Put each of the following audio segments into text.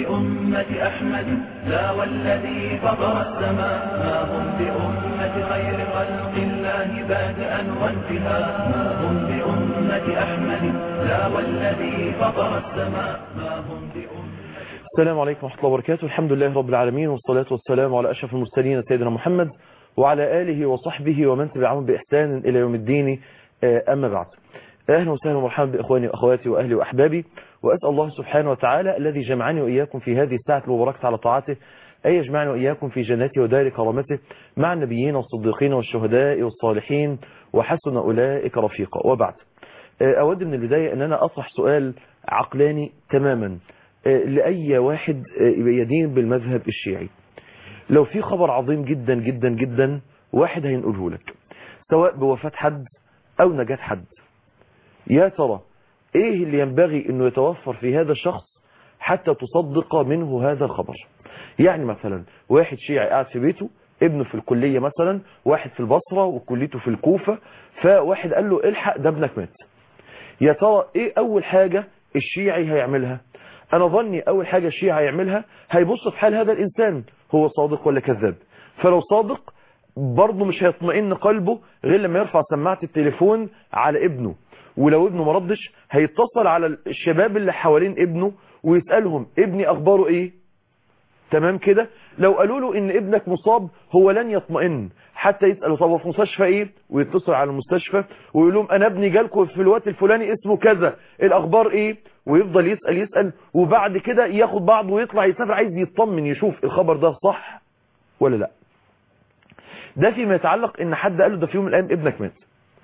بأمة أحمد لا والذي فطر السماء ما هم بأمة خير خلق الله بادئا وانتهاء ما هم بأمة أحمد لا والذي فطر السماء ما هم بأمة السلام عليكم ورحمة الله وبركاته الحمد لله رب العالمين والصلاة والسلام على أشرف المرسلين سيدنا محمد وعلى آله وصحبه ومن تبعهم بإحسان إلى يوم الدين أما بعد أهلا وسهلا ومرحبا بإخواني وأخواتي وأهلي وأحبابي وأسأل الله سبحانه وتعالى الذي جمعني وإياكم في هذه الساعة المباركة على طاعته أن يجمعني وإياكم في جنته ودار كرامته مع النبيين والصديقين والشهداء والصالحين وحسن أولئك رفيقا وبعد أود من البداية أن أنا أطرح سؤال عقلاني تماما لأي واحد يدين بالمذهب الشيعي لو في خبر عظيم جدا جدا جدا واحد هينقله لك سواء بوفاة حد أو نجاة حد يا ترى ايه اللي ينبغي انه يتوفر في هذا الشخص حتى تصدق منه هذا الخبر يعني مثلا واحد شيعي قاعد في بيته ابنه في الكلية مثلا واحد في البصرة وكليته في الكوفة فواحد قال له الحق ده ابنك مات يا ترى ايه اول حاجة الشيعي هيعملها انا ظني اول حاجة الشيعي هيعملها هيبص في حال هذا الانسان هو صادق ولا كذاب فلو صادق برضه مش هيطمئن قلبه غير لما يرفع سماعة التليفون على ابنه ولو ابنه مردش هيتصل على الشباب اللي حوالين ابنه ويسألهم ابني اخباره ايه تمام كده لو قالوا له ان ابنك مصاب هو لن يطمئن حتى يسأله طب في مستشفى ايه ويتصل على المستشفى ويقول لهم انا ابني جالكم في الوقت الفلاني اسمه كذا الاخبار ايه ويفضل يسأل يسأل وبعد كده ياخد بعضه ويطلع يسافر عايز يطمن يشوف الخبر ده صح ولا لا ده فيما يتعلق ان حد قال له ده في يوم من الايام ابنك مات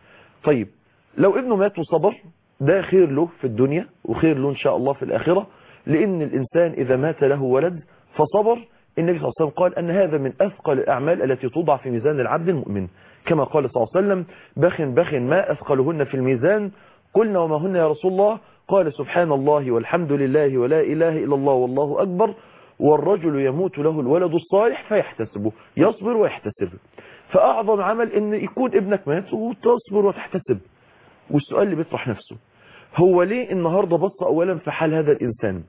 طيب لو ابنه مات وصبر ده خير له في الدنيا وخير له ان شاء الله في الاخرة لان الانسان اذا مات له ولد فصبر النبي صلى الله عليه وسلم قال ان هذا من اثقل الاعمال التي توضع في ميزان العبد المؤمن كما قال صلى الله عليه وسلم بخ بخ ما اثقلهن في الميزان قلنا وما هن يا رسول الله قال سبحان الله والحمد لله ولا اله الا الله والله اكبر والرجل يموت له الولد الصالح فيحتسبه يصبر ويحتسب فاعظم عمل ان يكون ابنك مات وتصبر وتحتسب والسؤال اللي بيطرح نفسه هو ليه النهاردة بص اولا في حال هذا الانسان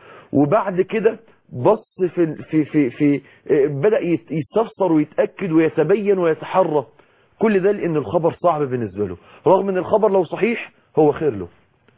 وبعد كده بص في في في, في بدأ يستفسر ويتأكد ويتبين ويتحرى كل ده لان الخبر صعب بالنسبة له رغم ان الخبر لو صحيح هو خير له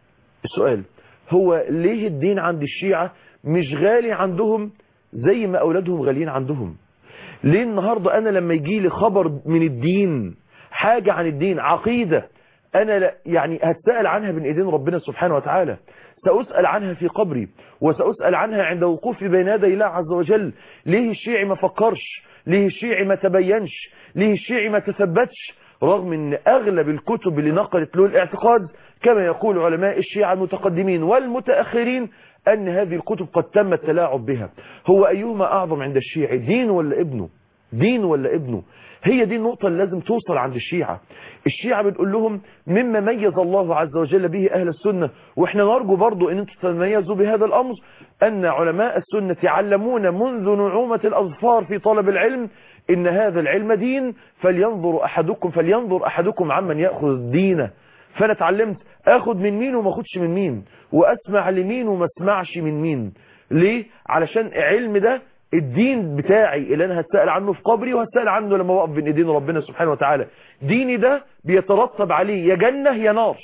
السؤال هو ليه الدين عند الشيعة مش غالي عندهم زي ما اولادهم غاليين عندهم ليه النهاردة انا لما يجي لي خبر من الدين حاجة عن الدين عقيدة انا لا يعني هتسأل عنها بين ايدين ربنا سبحانه وتعالى سأسأل عنها في قبري وسأسأل عنها عند وقوفي بين يدي الله عز وجل ليه الشيعي ما فكرش ليه الشيعي ما تبينش ليه الشيعي ما تثبتش رغم ان اغلب الكتب اللي نقلت له الاعتقاد كما يقول علماء الشيعة المتقدمين والمتأخرين ان هذه الكتب قد تم التلاعب بها هو ايهما اعظم عند الشيعي دين ولا ابنه دين ولا ابنه هي دي النقطة اللي لازم توصل عند الشيعة الشيعة بنقول لهم مما ميز الله عز وجل به أهل السنة وإحنا نرجو برضو أن انتم تتميزوا بهذا الأمر أن علماء السنة علمونا منذ نعومة الأظفار في طلب العلم إن هذا العلم دين فلينظر أحدكم فلينظر أحدكم عمن يأخذ الدين فأنا اتعلمت أخذ من مين وما أخذش من مين وأسمع لمين وما اسمعش من مين ليه؟ علشان علم ده الدين بتاعي اللي انا هتسأل عنه في قبري وهتسأل عنه لما وقف بين ايدين ربنا سبحانه وتعالى ديني ده بيترتب عليه يا جنة يا نار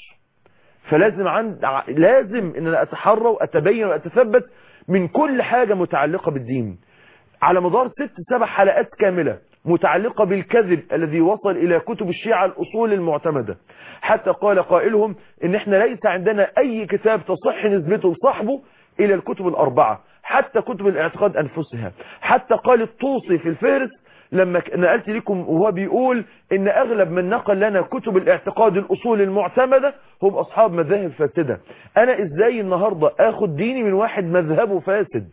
فلازم عند لازم ان انا اتحرى واتبين واتثبت من كل حاجة متعلقة بالدين على مدار ست سبع حلقات كاملة متعلقة بالكذب الذي وصل الى كتب الشيعة الاصول المعتمدة حتى قال قائلهم ان احنا ليس عندنا اي كتاب تصح نسبته لصاحبه الى الكتب الاربعة حتى كتب الاعتقاد انفسها حتى قال الطوسي في الفهرس لما نقلت لكم وهو بيقول ان اغلب من نقل لنا كتب الاعتقاد الاصول المعتمدة هم اصحاب مذاهب فاسدة انا ازاي النهاردة اخد ديني من واحد مذهبه فاسد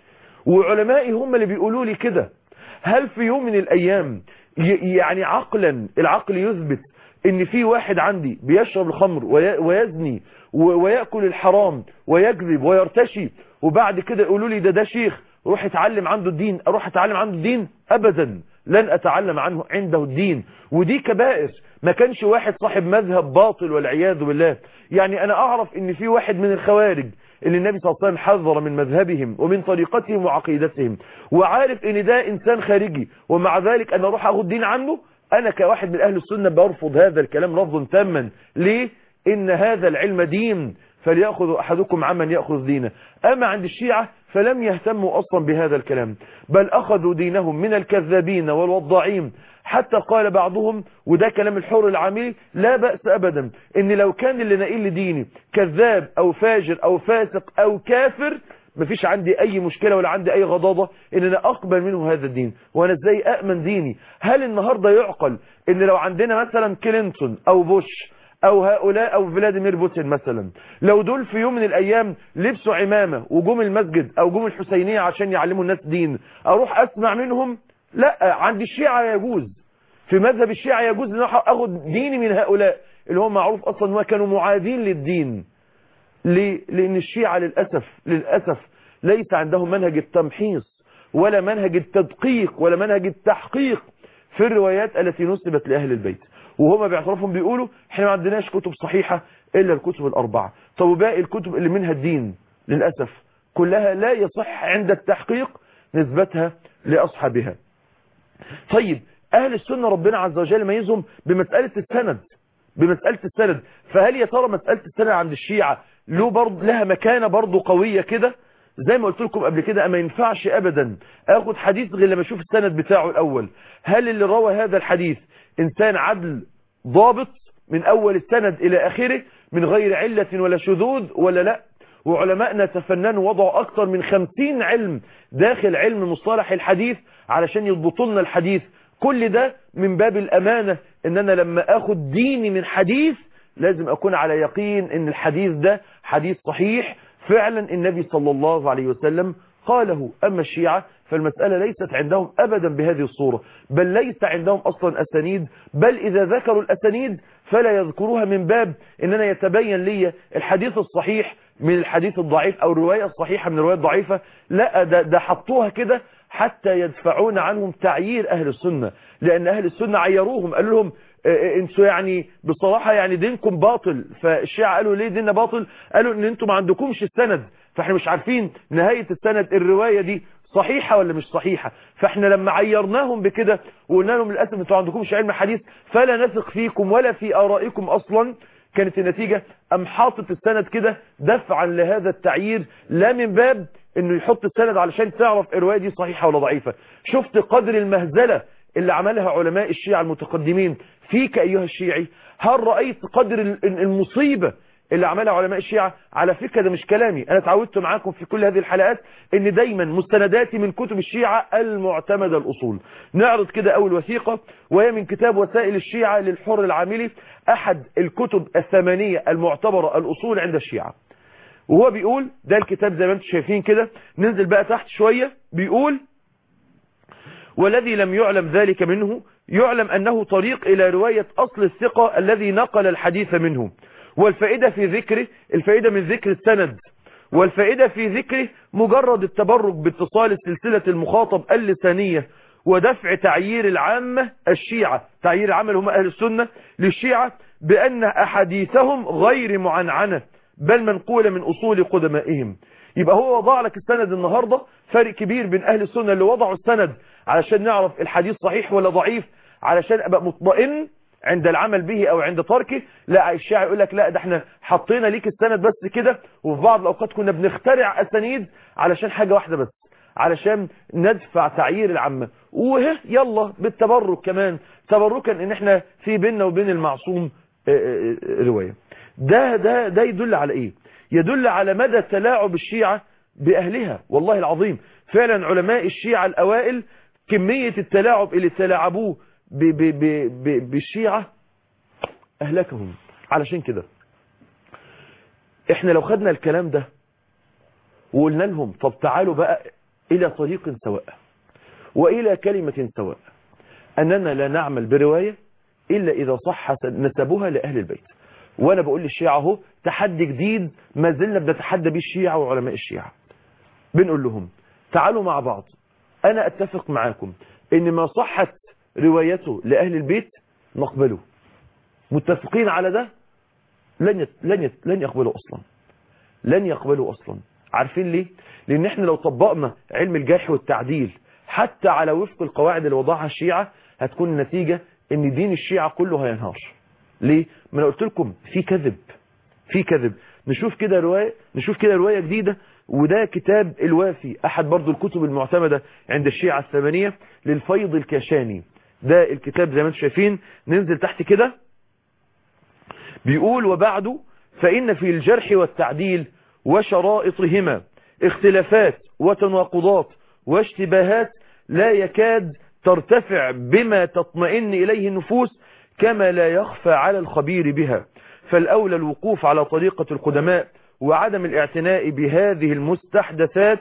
وعلمائي هم اللي بيقولوا لي كده هل في يوم من الايام يعني عقلا العقل يثبت ان في واحد عندي بيشرب الخمر ويزني ويأكل الحرام ويكذب ويرتشي وبعد كده يقولوا لي ده ده شيخ روح اتعلم عنده الدين اروح اتعلم عنده الدين ابدا لن اتعلم عنه عنده الدين ودي كبائر ما كانش واحد صاحب مذهب باطل والعياذ بالله يعني انا اعرف ان في واحد من الخوارج اللي النبي صلى الله عليه وسلم حذر من مذهبهم ومن طريقتهم وعقيدتهم وعارف ان ده انسان خارجي ومع ذلك انا اروح اخد دين عنه انا كواحد من اهل السنة برفض هذا الكلام رفضا تاما ليه ان هذا العلم دين فليأخذ أحدكم عمن يأخذ دينه أما عند الشيعة فلم يهتموا أصلا بهذا الكلام بل أخذوا دينهم من الكذابين والوضاعين حتى قال بعضهم وده كلام الحر العاملي لا بأس أبدا إن لو كان اللي نقل لديني كذاب أو فاجر أو فاسق أو كافر مفيش عندي أي مشكلة ولا عندي أي غضاضة إن أنا أقبل منه هذا الدين وأنا إزاي أأمن ديني هل النهاردة يعقل إن لو عندنا مثلا كلينتون أو بوش او هؤلاء او فلاديمير بوتين مثلا لو دول في يوم من الايام لبسوا عمامة وجم المسجد او جم الحسينية عشان يعلموا الناس دين اروح اسمع منهم لا عند الشيعة يجوز في مذهب الشيعة يجوز ان اخد ديني من هؤلاء اللي هم معروف اصلا ما كانوا معادين للدين ليه؟ لان الشيعة للأسف للأسف ليس عندهم منهج التمحيص ولا منهج التدقيق ولا منهج التحقيق في الروايات التي نسبت لأهل البيت وهما باعترافهم بيقولوا احنا ما عندناش كتب صحيحة الا الكتب الاربعة طب وباقي الكتب اللي منها الدين للأسف كلها لا يصح عند التحقيق نسبتها لأصحابها طيب اهل السنة ربنا عز وجل ميزهم بمسألة السند بمسألة السند فهل يا ترى مسألة السند عند الشيعة له برض لها مكانة برضو قوية كده زي ما قلت لكم قبل كده اما ينفعش ابدا اخد حديث غير لما اشوف السند بتاعه الاول هل اللي روى هذا الحديث انسان عدل ضابط من اول السند الى اخره من غير علة ولا شذوذ ولا لا وعلماءنا تفننوا وضعوا اكثر من خمسين علم داخل علم مصطلح الحديث علشان يضبطوا لنا الحديث كل ده من باب الامانة ان انا لما اخد ديني من حديث لازم اكون على يقين ان الحديث ده حديث صحيح فعلا النبي صلى الله عليه وسلم قاله أما الشيعة فالمسألة ليست عندهم أبدا بهذه الصورة بل ليس عندهم أصلا أسانيد بل إذا ذكروا الأسانيد فلا يذكروها من باب إننا يتبين لي الحديث الصحيح من الحديث الضعيف أو الرواية الصحيحة من الرواية الضعيفة لا ده, ده حطوها كده حتى يدفعون عنهم تعيير أهل السنة لأن أهل السنة عيروهم قالوا لهم انتوا يعني بصراحة يعني دينكم باطل فالشيعة قالوا ليه ديننا باطل قالوا ان انتوا ما عندكمش السند فاحنا مش عارفين نهاية السند الرواية دي صحيحة ولا مش صحيحة فاحنا لما عيرناهم بكده وقلنا لهم للأسف انتوا عندكمش علم حديث فلا نثق فيكم ولا في آرائكم أصلا كانت النتيجة أم حاطط السند كده دفعا لهذا التعيير لا من باب انه يحط السند علشان تعرف الرواية دي صحيحة ولا ضعيفة شفت قدر المهزلة اللي عملها علماء الشيعة المتقدمين فيك أيها الشيعي هل رأيت قدر المصيبة اللي عملها علماء الشيعة على فكرة ده مش كلامي أنا تعودت معاكم في كل هذه الحلقات ان دايما مستنداتي من كتب الشيعة المعتمدة الأصول نعرض كده أول وثيقة وهي من كتاب وسائل الشيعة للحر العاملي أحد الكتب الثمانية المعتبرة الأصول عند الشيعة وهو بيقول ده الكتاب زي ما انتم شايفين كده ننزل بقى تحت شوية بيقول والذي لم يعلم ذلك منه يعلم أنه طريق إلى رواية أصل الثقة الذي نقل الحديث منه والفائدة في ذكره الفائدة من ذكر السند والفائدة في ذكره مجرد التبرك باتصال السلسلة المخاطب اللسانية ودفع تعيير العامة الشيعة تعيير العامة هم أهل السنة للشيعة بأن أحاديثهم غير معنعنة بل منقولة من أصول قدمائهم يبقى هو وضع لك السند النهاردة فرق كبير بين أهل السنة اللي وضعوا السند علشان نعرف الحديث صحيح ولا ضعيف علشان أبقى مطمئن عند العمل به او عند تركه لا الشيعي يقول لك لا ده احنا حطينا ليك السند بس كده وفي بعض الاوقات كنا بنخترع اسانيد علشان حاجة واحدة بس علشان ندفع تعيير العامة وه يلا بالتبرك كمان تبركا ان احنا في بيننا وبين المعصوم رواية ده ده ده يدل على ايه يدل على مدى تلاعب الشيعة باهلها والله العظيم فعلا علماء الشيعة الاوائل كمية التلاعب اللي تلاعبوه ب ب ب ب بالشيعة أهلكهم علشان كده احنا لو خدنا الكلام ده وقلنا لهم طب تعالوا بقى إلى طريق سواء وإلى كلمة سواء أننا لا نعمل برواية إلا إذا صح نسبها لأهل البيت وأنا بقول للشيعة اهو تحدي جديد ما زلنا بنتحدى به الشيعة وعلماء الشيعة بنقول لهم تعالوا مع بعض أنا أتفق معاكم إن ما صحت روايته لأهل البيت نقبله متفقين على ده لن يت... لن يت... لن يقبلوا اصلا لن يقبلوا اصلا عارفين ليه لان احنا لو طبقنا علم الجرح والتعديل حتى على وفق القواعد اللي وضعها الشيعة هتكون النتيجة ان دين الشيعة كله هينهار ليه ما انا قلت لكم في كذب في كذب نشوف كده رواية نشوف كده رواية جديدة وده كتاب الوافي احد برضو الكتب المعتمدة عند الشيعة الثمانية للفيض الكاشاني ده الكتاب زي ما انتم شايفين ننزل تحت كده بيقول وبعد فإن في الجرح والتعديل وشرائطهما اختلافات وتناقضات واشتباهات لا يكاد ترتفع بما تطمئن إليه النفوس كما لا يخفى على الخبير بها فالأولى الوقوف على طريقة القدماء وعدم الاعتناء بهذه المستحدثات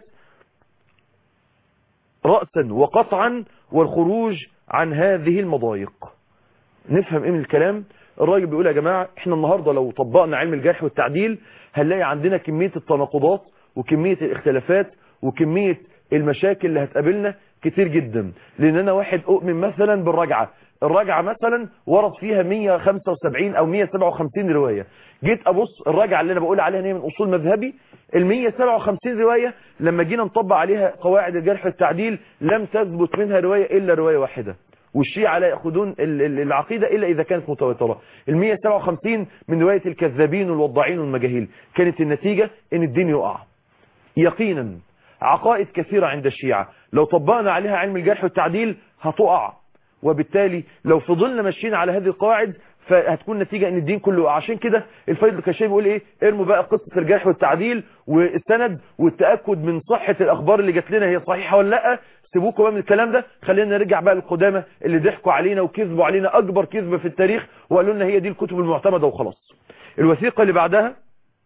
رأسا وقطعا والخروج عن هذه المضايق نفهم ايه من الكلام الراجل بيقول يا جماعة احنا النهاردة لو طبقنا علم الجرح والتعديل هنلاقي عندنا كمية التناقضات وكمية الاختلافات وكمية المشاكل اللي هتقابلنا كتير جدا لان انا واحد اؤمن مثلا بالرجعة الرجعة مثلا ورد فيها 175 او 157 رواية جيت ابص الرجعة اللي انا بقول عليها ان هي من اصول مذهبي ال 157 رواية لما جينا نطبق عليها قواعد الجرح والتعديل لم تثبت منها رواية الا رواية واحدة والشيعة لا يأخذون العقيدة إلا إذا كانت متواترة ال 157 من رواية الكذابين والوضاعين والمجاهيل كانت النتيجة إن الدين يقع يقينا عقائد كثيرة عند الشيعة لو طبقنا عليها علم الجرح والتعديل هتقع وبالتالي لو فضلنا ماشيين على هذه القواعد فهتكون نتيجة ان الدين كله عشان كده الفيض الكشافي بيقول ايه ارموا بقى قصة الجرح والتعديل والسند والتأكد من صحة الاخبار اللي جات لنا هي صحيحة ولا لا سيبوكوا بقى من الكلام ده خلينا نرجع بقى للقدامى اللي ضحكوا علينا وكذبوا علينا اكبر كذبة في التاريخ وقالوا لنا هي دي الكتب المعتمدة وخلاص الوثيقة اللي بعدها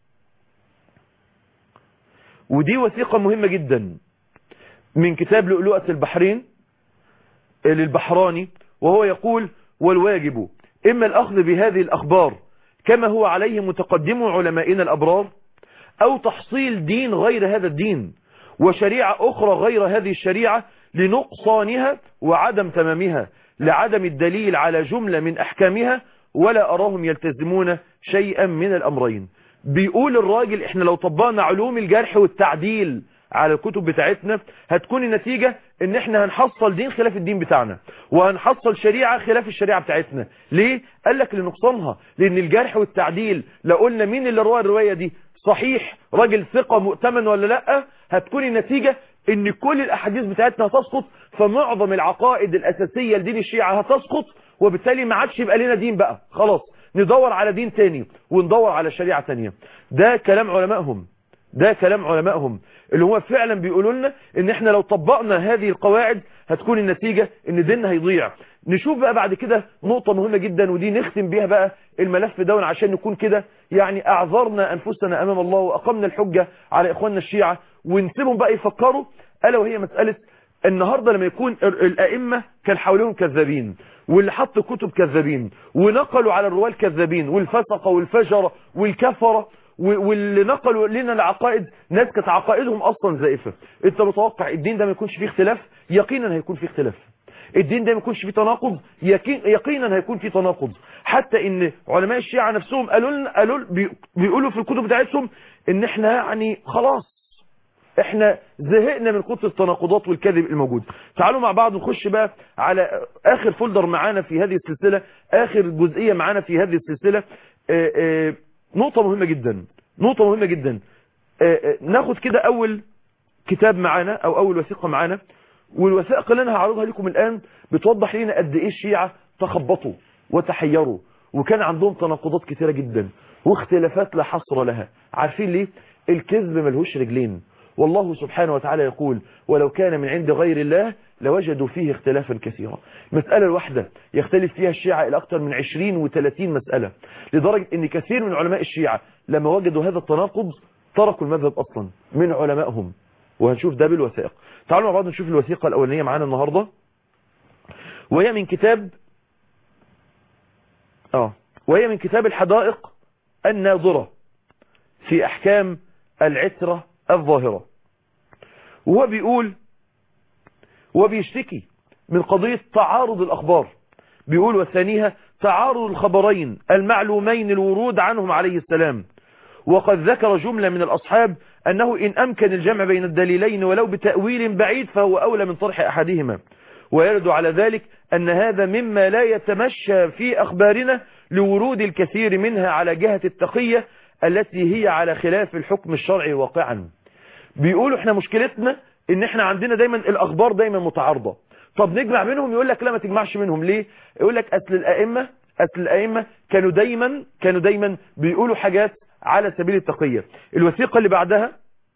ودي وثيقة مهمة جدا من كتاب لؤلؤة البحرين للبحراني وهو يقول والواجب إما الأخذ بهذه الأخبار كما هو عليه متقدم علمائنا الأبرار أو تحصيل دين غير هذا الدين وشريعة أخرى غير هذه الشريعة لنقصانها وعدم تمامها لعدم الدليل على جملة من أحكامها ولا أراهم يلتزمون شيئا من الأمرين بيقول الراجل احنا لو طبقنا علوم الجرح والتعديل على الكتب بتاعتنا هتكون النتيجة ان احنا هنحصل دين خلاف الدين بتاعنا وهنحصل شريعة خلاف الشريعة بتاعتنا ليه؟ قال لك لنقصانها لان الجرح والتعديل لو قلنا مين اللي روى الرواية دي صحيح راجل ثقة مؤتمن ولا لا هتكون النتيجة ان كل الاحاديث بتاعتنا هتسقط فمعظم العقائد الاساسية لدين الشيعة هتسقط وبالتالي ما عادش يبقى لنا دين بقى خلاص ندور على دين تاني وندور على شريعة تانية ده كلام علمائهم ده كلام علمائهم اللي هو فعلا بيقولوا لنا ان احنا لو طبقنا هذه القواعد هتكون النتيجة ان ديننا هيضيع نشوف بقى بعد كده نقطة مهمة جدا ودي نختم بيها بقى الملف ده عشان نكون كده يعني اعذرنا انفسنا امام الله واقمنا الحجة على اخواننا الشيعة ونسيبهم بقى يفكروا الا وهي مسألة النهاردة لما يكون الائمة كان حواليهم كذابين واللي حط كتب كذابين ونقلوا على الرواه الكذابين والفسقة والفجرة والكفرة واللي نقلوا لنا العقائد ناس كانت عقائدهم اصلا زائفة انت متوقع الدين ده ما يكونش فيه اختلاف يقينا هيكون فيه اختلاف الدين ده ما يكونش فيه تناقض يقين يقينا هيكون فيه تناقض حتى ان علماء الشيعة نفسهم قالوا لنا قالوا بيقولوا في الكتب بتاعتهم ان احنا يعني خلاص احنا زهقنا من كتر التناقضات والكذب الموجود تعالوا مع بعض نخش بقى على اخر فولدر معانا في هذه السلسلة اخر جزئية معانا في هذه السلسلة اه اه نقطة مهمة جدا نقطة مهمة جدا اه ناخد كده اول كتاب معانا او اول وثيقة معانا والوثائق اللي انا هعرضها لكم الان بتوضح لنا قد ايه الشيعة تخبطوا وتحيروا وكان عندهم تناقضات كثيرة جدا واختلافات لا حصر لها عارفين ليه الكذب ملهوش رجلين والله سبحانه وتعالى يقول ولو كان من عند غير الله لوجدوا فيه اختلافا كثيرا مسألة الواحدة يختلف فيها الشيعة إلى أكثر من 20 و30 مسألة لدرجة أن كثير من علماء الشيعة لما وجدوا هذا التناقض تركوا المذهب أصلا من علمائهم وهنشوف ده بالوثائق تعالوا مع بعض نشوف الوثيقة الأولانية معانا النهاردة وهي من كتاب آه وهي من كتاب الحدائق الناظرة في أحكام العترة الظاهرة وهو بيقول وبيشتكي من قضية تعارض الأخبار بيقول وثانيها تعارض الخبرين المعلومين الورود عنهم عليه السلام وقد ذكر جملة من الأصحاب أنه إن أمكن الجمع بين الدليلين ولو بتأويل بعيد فهو أولى من طرح أحدهما ويرد على ذلك أن هذا مما لا يتمشى في أخبارنا لورود الكثير منها على جهة التقية التي هي على خلاف الحكم الشرعي واقعا بيقولوا احنا مشكلتنا ان احنا عندنا دايما الاخبار دايما متعارضة طب نجمع منهم يقول لك لا ما تجمعش منهم ليه يقول لك اصل الائمة اصل الائمة كانوا دايما كانوا دايما بيقولوا حاجات على سبيل التقية الوثيقة اللي بعدها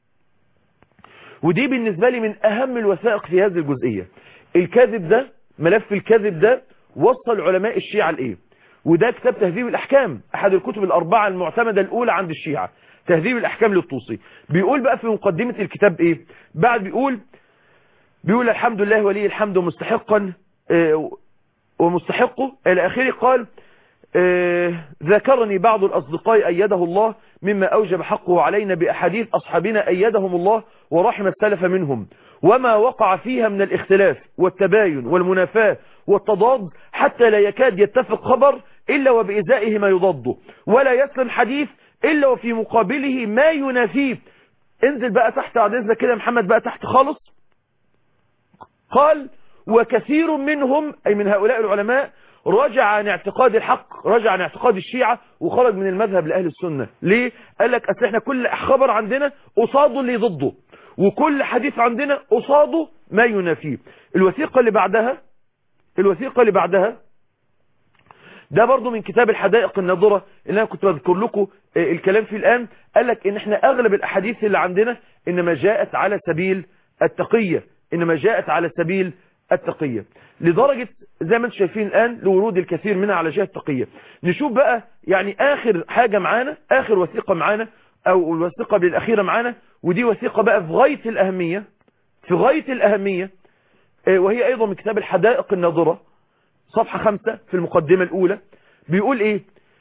ودي بالنسبة لي من اهم الوثائق في هذه الجزئية الكذب ده ملف الكذب ده وصل علماء الشيعة لايه وده كتاب تهذيب الاحكام احد الكتب الاربعة المعتمدة الاولى عند الشيعة تهذيب الاحكام للطوسي بيقول بقى في مقدمة الكتاب ايه بعد بيقول بيقول الحمد لله ولي الحمد مستحقا اه ومستحقه الى اخره قال اه ذكرني بعض الاصدقاء ايده الله مما اوجب حقه علينا باحاديث اصحابنا ايدهم الله ورحم السلف منهم وما وقع فيها من الاختلاف والتباين والمنافاة والتضاد حتى لا يكاد يتفق خبر إلا وبإزائه ما يضده ولا يسلم حديث إلا وفي مقابله ما ينافيه انزل بقى تحت عدزنا كده محمد بقى تحت خالص قال وكثير منهم أي من هؤلاء العلماء رجع عن اعتقاد الحق رجع عن اعتقاد الشيعة وخرج من المذهب لأهل السنة ليه؟ قال لك أصل احنا كل خبر عندنا قصاده اللي ضده وكل حديث عندنا قصاده ما ينافيه الوثيقة اللي بعدها الوثيقة اللي بعدها ده برضو من كتاب الحدائق الناظرة اللي انا كنت بذكر لكم الكلام فيه الآن قال لك ان احنا اغلب الاحاديث اللي عندنا انما جاءت على سبيل التقية انما جاءت على سبيل التقية لدرجة زي ما انتم شايفين الآن لورود الكثير منها على جهة التقية نشوف بقى يعني آخر حاجة معانا آخر وثيقة معانا أو الوثيقة بالأخيرة معانا ودي وثيقة بقى في غاية الأهمية في غاية الأهمية وهي أيضا من كتاب الحدائق الناظرة صفحة خمسة في المقدمة الأولى بيقول إيه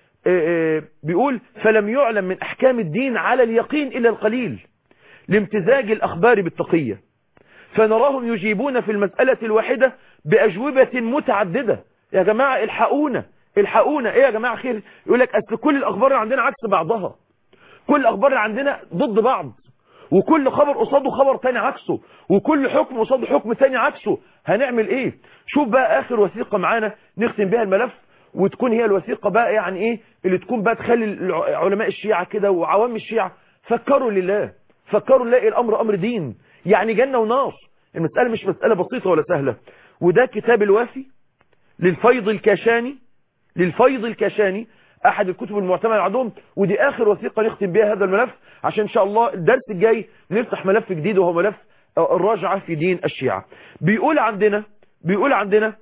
بيقول فلم يعلم من أحكام الدين على اليقين إلا القليل لامتزاج الأخبار بالتقية فنراهم يجيبون في المسألة الواحدة بأجوبة متعددة يا جماعة الحقونا الحقونا ايه يا جماعة خير يقول لك أصل كل الأخبار اللي عندنا عكس بعضها كل الأخبار اللي عندنا ضد بعض وكل خبر قصاده خبر تاني عكسه وكل حكم قصاده حكم تاني عكسه هنعمل ايه شوف بقى اخر وثيقة معانا نختم بها الملف وتكون هي الوثيقة بقى يعني ايه اللي تكون بقى تخلي علماء الشيعة كده وعوام الشيعة فكروا لله فكروا نلاقي الامر امر دين يعني جنة ونار المسألة مش مسألة بسيطة ولا سهلة وده كتاب الوافي للفيض الكاشاني للفيض الكاشاني احد الكتب المعتمدة عندهم ودي اخر وثيقة نختم بها هذا الملف عشان ان شاء الله الدرس الجاي نفتح ملف جديد وهو ملف الراجعة في دين الشيعة بيقول عندنا بيقول عندنا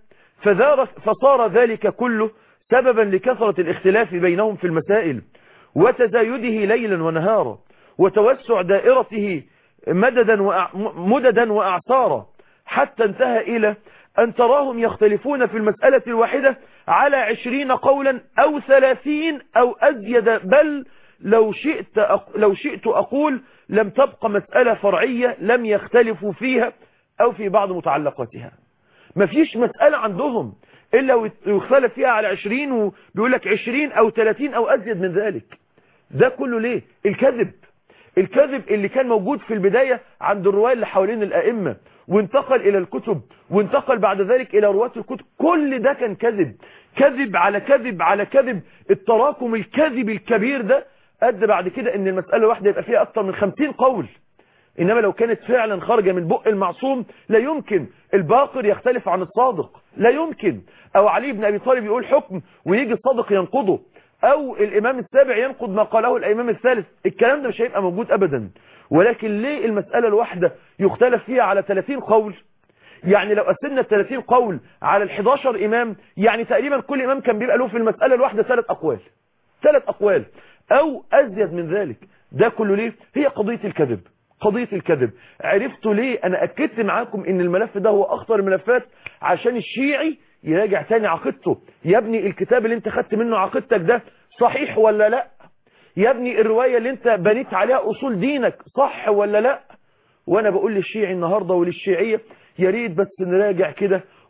فصار ذلك كله سببا لكثرة الاختلاف بينهم في المسائل وتزايده ليلا ونهارا وتوسع دائرته مددا وأع... مددا وأعصارا حتى انتهى إلى أن تراهم يختلفون في المسألة الواحدة على عشرين قولا أو ثلاثين أو أزيد بل لو شئت, أق... لو شئت أقول لم تبقى مسألة فرعية لم يختلفوا فيها أو في بعض متعلقاتها مفيش مسألة عندهم إلا ويختلف فيها على عشرين وبيقول لك عشرين أو ثلاثين أو أزيد من ذلك ده كله ليه الكذب الكذب اللي كان موجود في البداية عند الرواية اللي حوالين الأئمة وانتقل إلى الكتب وانتقل بعد ذلك إلى رواة الكتب كل ده كان كذب كذب على كذب على كذب التراكم الكذب الكبير ده أدى بعد كده ان المسألة الواحدة يبقى فيها أكثر من خمسين قول إنما لو كانت فعلا خارجة من بق المعصوم لا يمكن الباقر يختلف عن الصادق لا يمكن أو علي بن أبي طالب يقول حكم ويجي الصادق ينقضه او الامام السابع ينقض ما قاله الامام الثالث الكلام ده مش هيبقى موجود ابدا ولكن ليه المسألة الواحدة يختلف فيها على 30 قول يعني لو قسمنا ال 30 قول على ال 11 امام يعني تقريبا كل امام كان بيبقى له في المسألة الواحدة ثلاث اقوال ثلاث اقوال او ازيد من ذلك ده كله ليه هي قضية الكذب قضية الكذب عرفتوا ليه انا اكدت معاكم ان الملف ده هو اخطر الملفات عشان الشيعي يراجع تاني عقيدته يا ابني الكتاب اللي انت خدت منه عقيدتك ده صحيح ولا لا يا ابني الرواية اللي انت بنيت عليها اصول دينك صح ولا لا وانا بقول للشيعي النهاردة وللشيعية يا ريت بس نراجع كده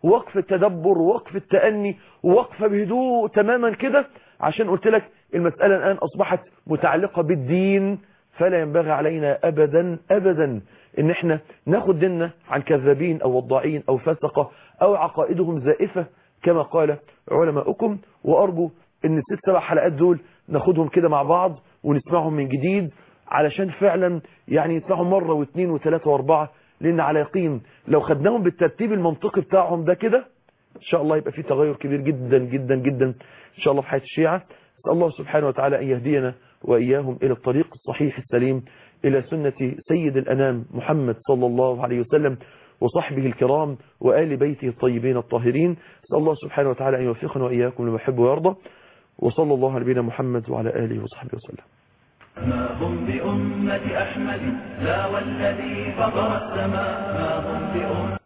وقفة تدبر ووقفة تأني ووقفة بهدوء تماما كده عشان قلت لك المسألة الآن أصبحت متعلقة بالدين فلا ينبغي علينا أبدا أبدا ان احنا ناخد ديننا عن كذابين او وضاعين او فسقة او عقائدهم زائفة كما قال علماؤكم وارجو ان الست سبع حلقات دول ناخدهم كده مع بعض ونسمعهم من جديد علشان فعلا يعني نسمعهم مرة واثنين وثلاثة واربعة لان على يقين لو خدناهم بالترتيب المنطقي بتاعهم ده كده ان شاء الله يبقى في تغير كبير جدا جدا جدا ان شاء الله في حياة الشيعة اسال الله سبحانه وتعالى ان يهدينا واياهم الى الطريق الصحيح السليم إلى سنة سيد الأنام محمد صلى الله عليه وسلم وصحبه الكرام وآل بيته الطيبين الطاهرين أسأل الله سبحانه وتعالى أن يوفقنا وإياكم لما يحب ويرضى وصلى الله على نبينا محمد وعلى آله وصحبه وسلم ما هم بأمة أحمد لا والذي فطر السماء ما هم بأمة